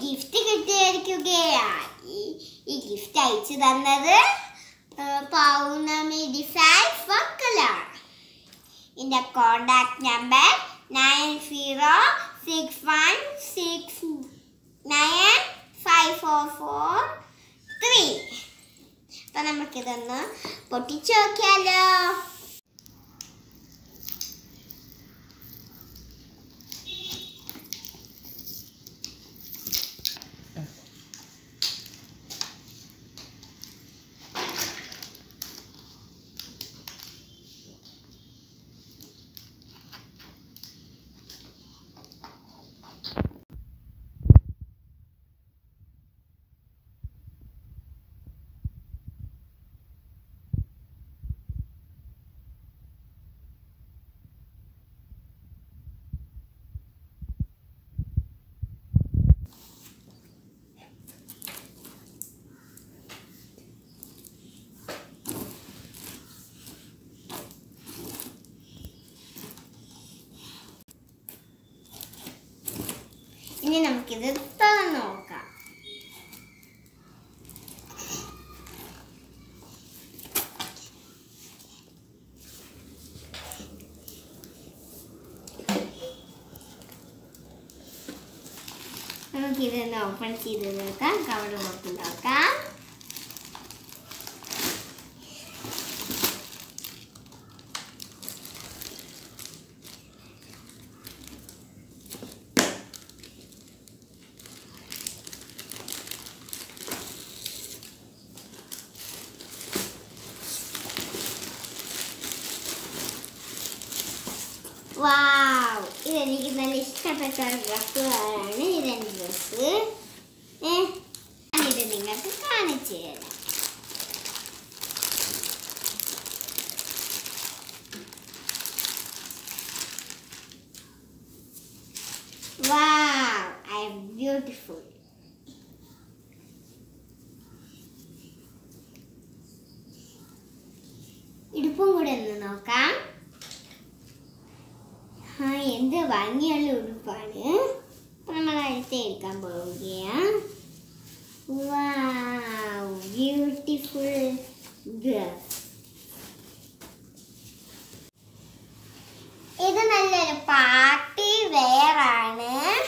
gift കിട്ടിയിരിക്കുകയായി ഈ gift അയച്ചു തന്നത് ആ, പൗർണമി ഡിസൈൻ വക്കലാണ് എൻ്റെ contact number nine zero six one six nine five four four three അപ്പം നമുക്കിതൊന്ന് പൊട്ടിച്ചു നോക്കിയാലോ ഇനി നമുക്കിത് തുറന്ന് നോക്കാം നമുക്കിതൊന്ന് ഓപ്പൺ ചെയ്ത് നോക്കാം കവർ ഓപ്പൺ നോക്കാം വാവ് ഇതെനിക്ക് നല്ല ഇഷ്ടപ്പെട്ട ഒരു ഡ്രസ്സുകളാണ് ഇതെൻ്റെ ഡ്രസ്സ് ഏ ഞാനിത് നിങ്ങൾക്ക് കാണിച്ചു തരാം വാവ് ഐ എം ബ്യൂട്ടിഫുൾ ഇടുപ്പും കൂടെ ഒന്ന് നോക്കാം ആ എന്ത് ഭംഗിയുള്ള ഉടുപ്പാണ് അപ്പൊ നമ്മൾ അടുത്ത് എടുക്കാൻ പോവുകയാണ് ബ്യൂട്ടിഫുൾ ഇത് നല്ലൊരു പാർട്ടി വെയർ ആണ്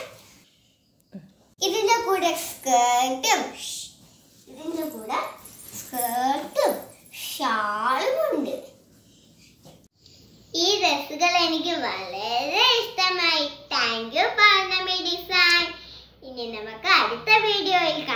ഇതിന്റെ കൂടെ സ്കേർട്ടും ഇതിന്റെ കൂടെ സ്കേർട്ടും ഷാളും ഉണ്ട് ഈ ഡ്രസ്സുകൾ എനിക്ക് വളരെ ഇഷ്ടമായി താങ്ക് യു പൗർണമി ഡിസൈൻ ഇനി നമുക്ക് അടുത്ത വീഡിയോയിൽ കാണാം